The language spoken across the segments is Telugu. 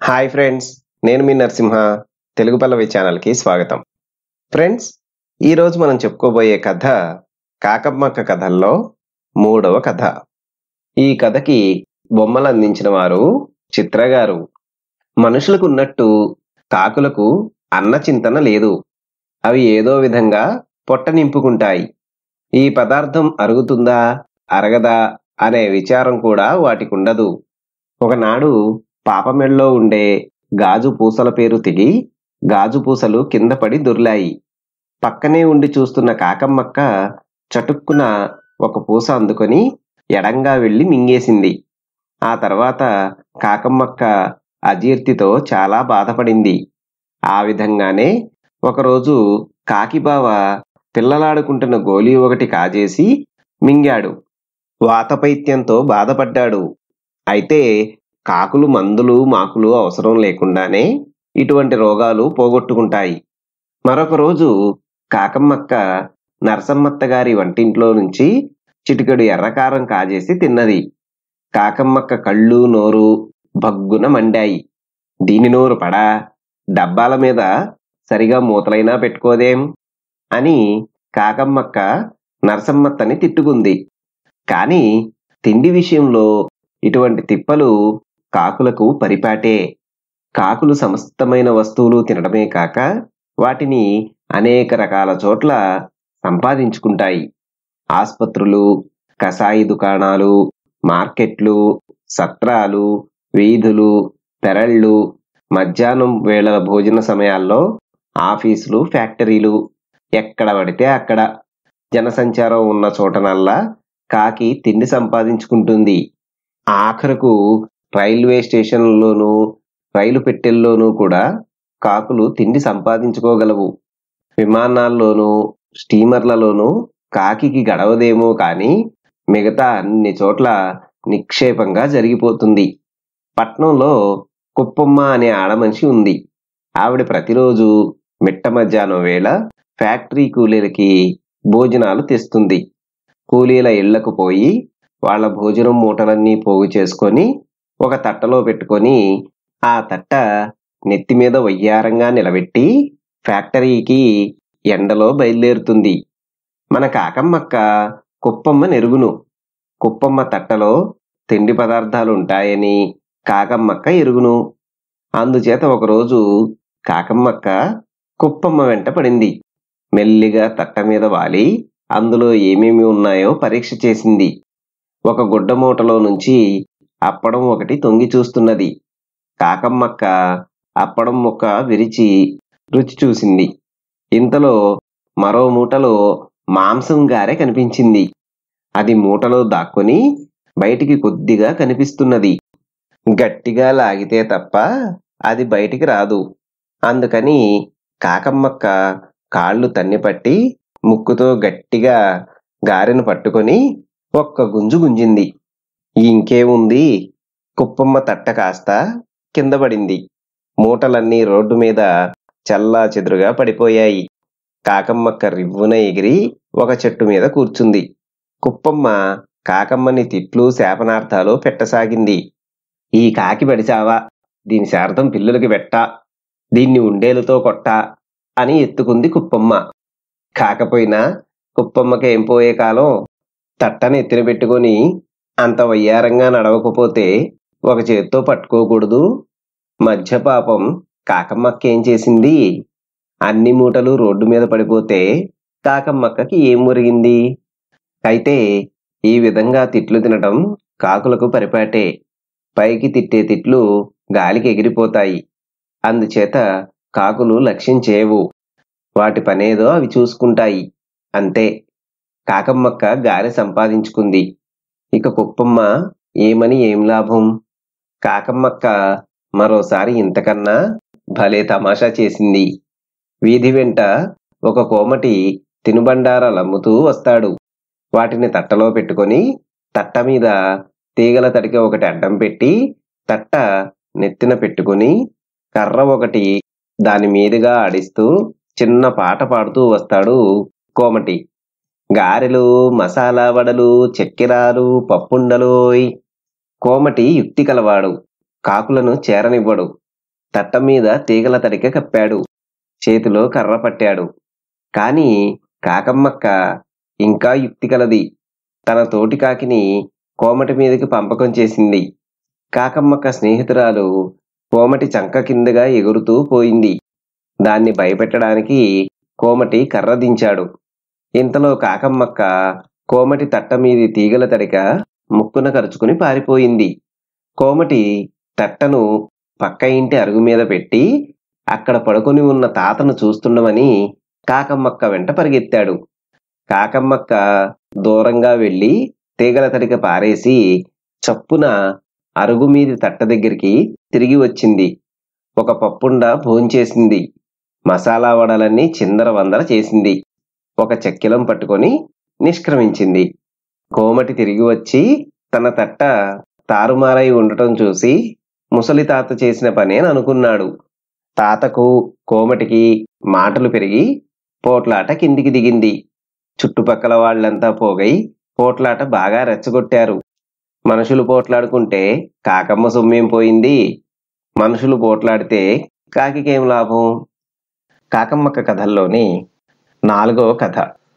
హాయ్ ఫ్రెండ్స్ నేను మీ నరసింహ తెలుగు పల్లవి ఛానల్కి స్వాగతం ఫ్రెండ్స్ ఈరోజు మనం చెప్పుకోబోయే కథ కాకమ్మక్క కథల్లో మూడవ కథ ఈ కథకి బొమ్మలు అందించిన వారు చిత్ర గారు మనుషులకు ఉన్నట్టు కాకులకు అన్న చింతన లేదు అవి ఏదో విధంగా పొట్ట నింపుకుంటాయి ఈ పదార్థం అరుగుతుందా అరగదా అనే విచారం కూడా వాటికి ఉండదు ఒకనాడు పాపమెళ్ళలో ఉండే గాజు పూసల పేరు తెగి గాజు పూసలు కింద పడి దొర్లాయి పక్కనే ఉండి చూస్తున్న కాకమ్మక్క చటుక్కున ఒక పూస అందుకొని ఎడంగా వెళ్ళి మింగేసింది ఆ తర్వాత కాకమ్మక్క అజీర్తితో చాలా బాధపడింది ఆ విధంగానే ఒకరోజు కాకిబావ పిల్లలాడుకుంటున్న గోలీ ఒకటి కాజేసి మింగాడు వాతపైత్యంతో బాధపడ్డాడు అయితే కాకులు మందులు మాకులు అవసరం లేకుండానే ఇటువంటి రోగాలు పోగొట్టుకుంటాయి మరొక రోజు కాకమ్మక్క నరసమ్మత్త గారి వంటింట్లో నుంచి చిటికెడు ఎర్రకారం కాజేసి తిన్నది కాకమ్మక్క కళ్ళు నోరు భగ్గున మండాయి దీని నోరు పడా డబ్బాల మీద సరిగా మూతలైనా పెట్టుకోదేం అని కాకమ్మక్క నరసమ్మత్తని తిట్టుకుంది కానీ తిండి విషయంలో ఇటువంటి తిప్పలు కాకులకు పరిపాటే కాకులు సమస్తమైన వస్తువులు తినడమే కాక వాటిని అనేక రకాల చోట్ల సంపాదించుకుంటాయి ఆస్పత్రులు కసాయి దుకాణాలు మార్కెట్లు సత్రాలు వీధులు పెరళ్ళు మధ్యాహ్నం వేళల భోజన సమయాల్లో ఆఫీసులు ఫ్యాక్టరీలు ఎక్కడ పడితే అక్కడ జనసంచారం ఉన్న చోటనల్లా కాకి తిండి సంపాదించుకుంటుంది ఆఖరకు రైల్వే స్టేషన్లోనూ రైలు పెట్టెల్లోనూ కూడా కాకులు తిండి సంపాదించుకోగలవు విమానాల్లోనూ స్టీమర్లలోనూ కాకికి గడవదేమో కానీ మిగతా అన్ని చోట్ల నిక్షేపంగా జరిగిపోతుంది పట్నంలో కుప్పమ్మ అనే ఆడమనిషి ఉంది ఆవిడ ప్రతిరోజు మిట్ట మధ్యాహ్నం వేళ ఫ్యాక్టరీ కూలీలకి భోజనాలు తెస్తుంది కూలీల ఇళ్లకు పోయి వాళ్ళ భోజనం మూటలన్నీ పోగు చేసుకొని ఒక తట్టలో పెట్టుకొని ఆ తట్ట నెత్తి మీద వయ్యారంగా నిలబెట్టి ఫ్యాక్టరీకి ఎండలో బయలుదేరుతుంది మన కాకమ్మక్క కుప్పమ్మ నెరుగును కుప్పమ్మ తట్టలో తిండి పదార్థాలు ఉంటాయని కాకమ్మక్క ఎరుగును అందుచేత ఒకరోజు కాకమ్మక్క కుప్పమ్మ వెంట పడింది మెల్లిగా తట్ట మీద వాలి అందులో ఏమేమి ఉన్నాయో పరీక్ష చేసింది ఒక గుడ్డ మూటలో నుంచి అప్పడం ఒకటి తొంగి చూస్తున్నది కాకమ్మక్క అప్పడం ముక్క విరిచి రుచి చూసింది ఇంతలో మరో మూటలో మాంసం గారె కనిపించింది అది మూటలో దాక్కుని బయటికి కొద్దిగా కనిపిస్తున్నది గట్టిగా లాగితే తప్ప అది బయటికి రాదు అందుకని కాకమ్మక్క కాళ్ళు తన్నిపట్టి ముక్కుతో గట్టిగా గారెను పట్టుకొని ఒక్క గుంజు గుంజింది ఇంకేముంది కుప్పమ్మ తట్ట కాస్త కింద పడింది మూటలన్నీ రోడ్డు మీద చల్లా చెదురుగా పడిపోయాయి కాకమ్మక్క రివ్వున ఎగిరి ఒక చెట్టు మీద కూర్చుంది కుప్పమ్మ కాకమ్మని తిట్లు శాపనార్థాలు పెట్టసాగింది ఈ కాకి పడిచావా దీని శారదం పిల్లులకి పెట్టా దీన్ని ఉండేలుతో కొట్టా అని ఎత్తుకుంది కుప్పమ్మ కాకపోయినా కుప్పమ్మకేం పోయే కాలం తట్టని ఎత్తిన పెట్టుకొని అంత వయ్యారంగా నడవకపోతే ఒక చేత్తో పట్టుకోకూడదు మధ్య పాపం కాకమ్మక్కేం చేసింది అన్ని మూటలు రోడ్డు మీద పడిపోతే కాకమ్మక్కకి ఏం మురిగింది అయితే ఈ విధంగా తిట్లు తినటం కాకులకు పరిపాటే పైకి తిట్టే తిట్లు గాలికి ఎగిరిపోతాయి అందుచేత కాకులు లక్ష్యం చేయవు వాటి పనేదో అవి చూసుకుంటాయి అంతే కాకమ్మక్క గారె సంపాదించుకుంది ఇక కుప్పమ్మ ఏమని ఏం లాభం కాకమ్మక్క మరోసారి ఇంతకన్నా భలే తమాషా చేసింది వీధి వెంట ఒక కోమటి తినుబండారాలు అమ్ముతూ వస్తాడు వాటిని తట్టలో పెట్టుకొని తట్ట మీద తీగల తడిక ఒకటి అడ్డం పెట్టి తట్ట నెత్తిన పెట్టుకుని కర్ర ఒకటి దాని మీదుగా ఆడిస్తూ చిన్న పాట పాడుతూ వస్తాడు కోమటి గారెలు మసాలా వడలు చక్కెరాలు పప్పుండలోయ్ కోమటి యుక్తి కలవాడు కాకులను చేరనివ్వడు తట్ట మీద తీగల తడిక కప్పాడు చేతిలో కర్ర పట్టాడు కాని కాకమ్మక్క ఇంకా యుక్తి కలది తన తోటి కాకిని కోమటి మీదకి పంపకం చేసింది కాకమ్మక్క స్నేహితురాలు కోమటి చంక కిందగా ఎగురుతూ పోయింది దాన్ని భయపెట్టడానికి కోమటి కర్ర దించాడు ఇంతలో కాకమ్మక్క కోమటి తట్ట మీది తీగల తడిక ముక్కున కరుచుకుని పారిపోయింది కోమటి తట్టను పక్క ఇంటి అరుగు మీద పెట్టి అక్కడ పడుకొని ఉన్న తాతను చూస్తుండమని కాకమ్మక్క వెంట పరిగెత్తాడు కాకమ్మక్క దూరంగా వెళ్ళి తీగల తడిక పారేసి చప్పున అరుగు మీది తట్ట దగ్గరికి తిరిగి వచ్చింది ఒక పప్పుండ భోంచేసింది మసాలా వడలన్నీ చిందర వందర చేసింది ఒక చెక్కిలం పట్టుకొని నిష్క్రమించింది కోమటి తిరిగి వచ్చి తన తట్ట తారుమారై ఉండటం చూసి ముసలి తాత చేసిన పనేని అనుకున్నాడు తాతకు కోమటికి మాటలు పెరిగి పోట్లాట కిందికి దిగింది చుట్టుపక్కల వాళ్ళంతా పోగై పోట్లాట బాగా రెచ్చగొట్టారు మనుషులు పోట్లాడుకుంటే కాకమ్మ సొమ్మేం పోయింది మనుషులు పోట్లాడితే కాకికేం లాభం కాకమ్మక్క కథల్లోని నాలుగో కథ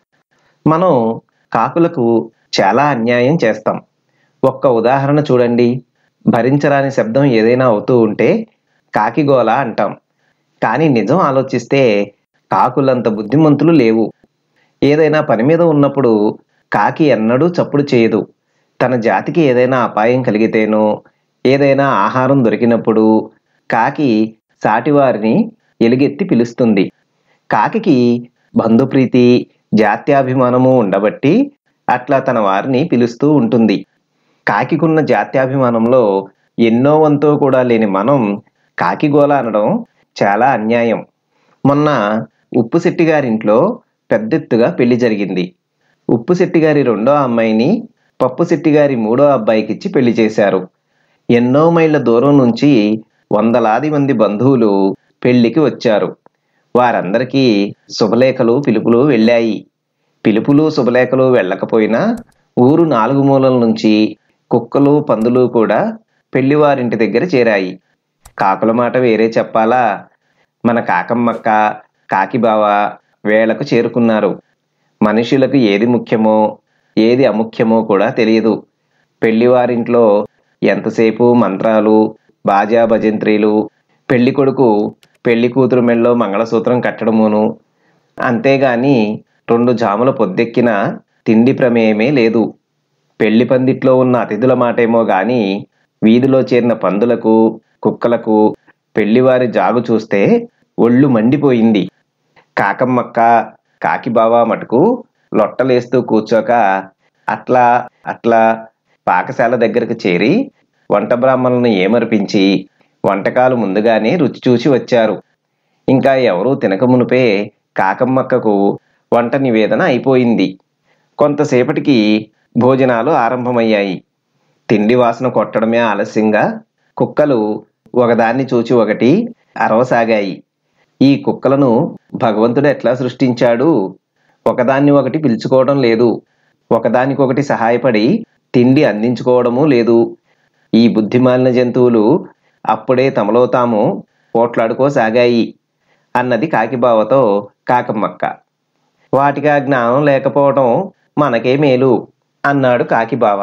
మనం కాకులకు చాలా అన్యాయం చేస్తాం ఒక్క ఉదాహరణ చూడండి భరించరాని శబ్దం ఏదైనా అవుతూ ఉంటే కాకిగోల అంటాం కానీ నిజం ఆలోచిస్తే కాకులంత బుద్ధిమంతులు లేవు ఏదైనా పని మీద ఉన్నప్పుడు కాకి ఎన్నడూ చప్పుడు చేయదు తన జాతికి ఏదైనా అపాయం కలిగితేనో ఏదైనా ఆహారం దొరికినప్పుడు కాకి సాటివారిని ఎలుగెత్తి పిలుస్తుంది కాకికి బంధుప్రీతి జాత్యాభిమానము ఉండబట్టి అట్లా తన వారిని పిలుస్తూ ఉంటుంది కాకికున్న జాత్యాభిమానంలో ఎన్నో వంతో కూడా లేని మనం కాకిగోల అనడం చాలా అన్యాయం మొన్న ఉప్పు శెట్టి గారింట్లో పెద్దెత్తుగా పెళ్లి జరిగింది ఉప్పు శెట్టి గారి రెండో అమ్మాయిని పప్పు శెట్టి గారి మూడో అబ్బాయికిచ్చి పెళ్లి చేశారు ఎన్నో మైళ్ళ దూరం నుంచి వందలాది మంది బంధువులు పెళ్లికి వచ్చారు వారందరికీ శుభలేఖలు పిలుపులు వెళ్ళాయి పిలుపులు శుభలేఖలు వెళ్ళకపోయినా ఊరు నాలుగు మూలల నుంచి కుక్కలు పందులు కూడా పెళ్లివారింటి దగ్గర చేరాయి కాకుల మాట వేరే చెప్పాలా మన కాకమ్మక్క కాకిబావ వేళకు చేరుకున్నారు మనుషులకు ఏది ముఖ్యమో ఏది అముఖ్యమో కూడా తెలియదు పెళ్లివారింట్లో ఎంతసేపు మంత్రాలు బాజా భజంత్రీలు పెళ్లి కొడుకు పెళ్లి కూతురు మెళ్ళలో మంగళసూత్రం కట్టడమును అంతేగాని రెండు జాముల పొద్దెక్కిన తిండి ప్రమేయమే లేదు పెళ్లి పందిట్లో ఉన్న అతిథుల మాటేమో గాని వీధిలో చేరిన పందులకు కుక్కలకు పెళ్లివారి జాగు చూస్తే ఒళ్ళు మండిపోయింది కాకమ్మక్క కాకిబావ మటుకు లొట్టలేస్తూ కూర్చోక అట్లా అట్లా పాకశాల దగ్గరకు చేరి వంట బ్రాహ్మణులను ఏమర్పించి వంటకాలు ముందుగానే రుచి చూసి వచ్చారు ఇంకా ఎవరూ తినక మునుపే కాకమ్మక్కకు వంట నివేదన అయిపోయింది కొంతసేపటికి భోజనాలు ఆరంభమయ్యాయి తిండి వాసన కొట్టడమే ఆలస్యంగా కుక్కలు ఒకదాన్ని చూచి ఒకటి అరవసాగాయి ఈ కుక్కలను భగవంతుడు ఎట్లా సృష్టించాడు ఒకదాన్ని ఒకటి పిలుచుకోవడం లేదు ఒకదానికొకటి సహాయపడి తిండి అందించుకోవడము లేదు ఈ బుద్ధిమాలిన జంతువులు అప్పుడే తమలో తాము పోట్లాడుకోసాగాయి అన్నది కాకిబావతో కాకమ్మక్క వాటికి ఆ జ్ఞానం లేకపోవడం మనకే మేలు అన్నాడు కాకిబావ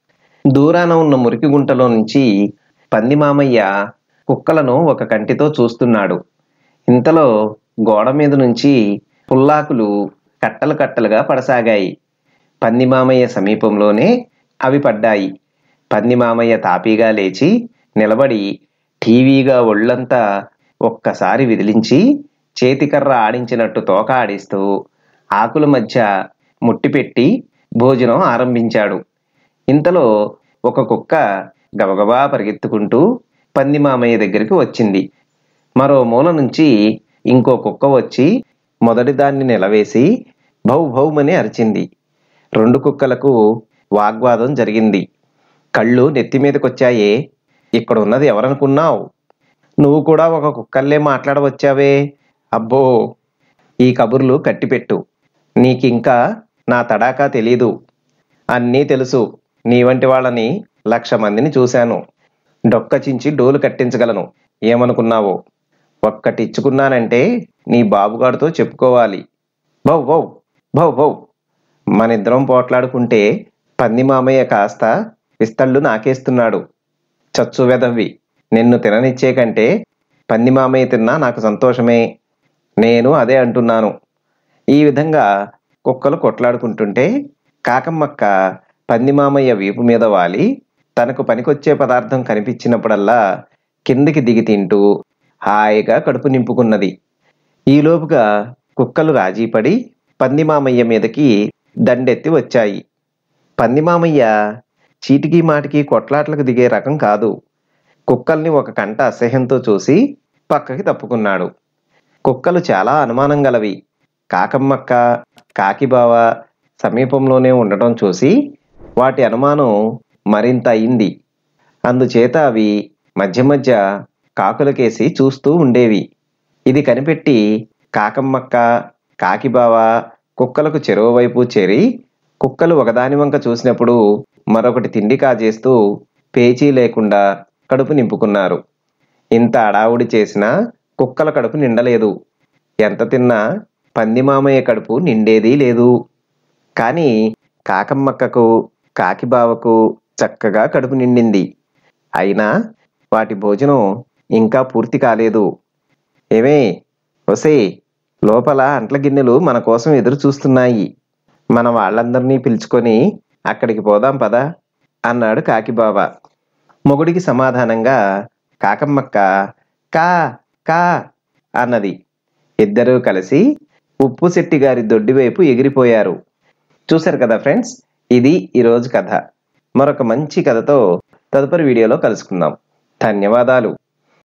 దూరాన ఉన్న మురికి గుంటలో నుంచి పంది మామయ్య కుక్కలను ఒక కంటితో చూస్తున్నాడు ఇంతలో గోడ మీద నుంచి పుల్లాకులు కట్టలు కట్టలుగా పడసాగాయి పంది మామయ్య సమీపంలోనే అవి పడ్డాయి పంది మామయ్య తాపీగా లేచి నిలబడి టీవీగా ఒళ్ళంతా ఒక్కసారి విదిలించి చేతికర్ర ఆడించినట్టు తోక ఆడిస్తూ ఆకుల మధ్య ముట్టిపెట్టి భోజనం ఆరంభించాడు ఇంతలో ఒక కుక్క గబగబా పరిగెత్తుకుంటూ పంది మామయ్య దగ్గరికి వచ్చింది మరో మూల నుంచి ఇంకో కుక్క వచ్చి మొదటి దాన్ని నిలవేసి భౌ భౌమని అరిచింది రెండు కుక్కలకు వాగ్వాదం జరిగింది కళ్ళు నెత్తి మీదకొచ్చాయే ఇక్కడ ఉన్నది ఎవరనుకున్నావు నువ్వు కూడా ఒక కుక్కల్లే మాట్లాడవచ్చావే అబ్బో ఈ కబుర్లు కట్టిపెట్టు నీకింకా నా తడాకా తెలీదు అన్నీ తెలుసు నీ వంటి వాళ్ళని లక్ష మందిని చూశాను డొక్క చించి డోలు కట్టించగలను ఏమనుకున్నావో ఒక్కటిచ్చుకున్నానంటే నీ బాబుగాడితో చెప్పుకోవాలి బౌ బౌ బౌ బౌ మనిద్దరం పోట్లాడుకుంటే పంది మామయ్య కాస్త విస్తళ్ళు నాకేస్తున్నాడు చచ్చు వెదవ్వి నిన్ను తిననిచ్చే కంటే పంది మామయ్య తిన్నా నాకు సంతోషమే నేను అదే అంటున్నాను ఈ విధంగా కుక్కలు కొట్లాడుకుంటుంటే కాకమ్మక్క పంది మామయ్య వీపు మీద వాలి తనకు పనికొచ్చే పదార్థం కనిపించినప్పుడల్లా కిందికి దిగి తింటూ హాయిగా కడుపు నింపుకున్నది ఈలోపుగా కుక్కలు రాజీపడి పంది మామయ్య మీదకి దండెత్తి వచ్చాయి పంది మామయ్య చీటికి మాటికి కొట్లాట్లకు దిగే రకం కాదు కుక్కల్ని ఒక కంట అసహ్యంతో చూసి పక్కకి తప్పుకున్నాడు కుక్కలు చాలా అనుమానం గలవి కాకమ్మక్క కాకిబావ సమీపంలోనే ఉండటం చూసి వాటి అనుమానం మరింత అయింది అందుచేత అవి మధ్య మధ్య కాకులకేసి చూస్తూ ఉండేవి ఇది కనిపెట్టి కాకమ్మక్క కాకిబావ కుక్కలకు చెరువు వైపు చేరి కుక్కలు ఒకదాని వంక చూసినప్పుడు మరొకటి తిండి కాజేస్తూ పేచీ లేకుండా కడుపు నింపుకున్నారు ఇంత అడావుడి చేసినా కుక్కల కడుపు నిండలేదు ఎంత తిన్నా పంది మామయ్య కడుపు నిండేదీ లేదు కానీ కాకమ్మక్కకు కాకిబావకు చక్కగా కడుపు నిండింది అయినా వాటి భోజనం ఇంకా పూర్తి కాలేదు ఏమే ఒసే లోపల అంట్ల గిన్నెలు మన కోసం ఎదురు చూస్తున్నాయి మన వాళ్ళందరినీ పిలుచుకొని అక్కడికి పోదాం పదా అన్నాడు కాకిబావ మొగుడికి సమాధానంగా కాకమ్మక్క కా కా అన్నది ఇద్దరూ కలిసి ఉప్పు శెట్టి గారి దొడ్డి వైపు ఎగిరిపోయారు చూశారు కదా ఫ్రెండ్స్ ఇది ఈరోజు కథ మరొక మంచి కథతో తదుపరి వీడియోలో కలుసుకుందాం ధన్యవాదాలు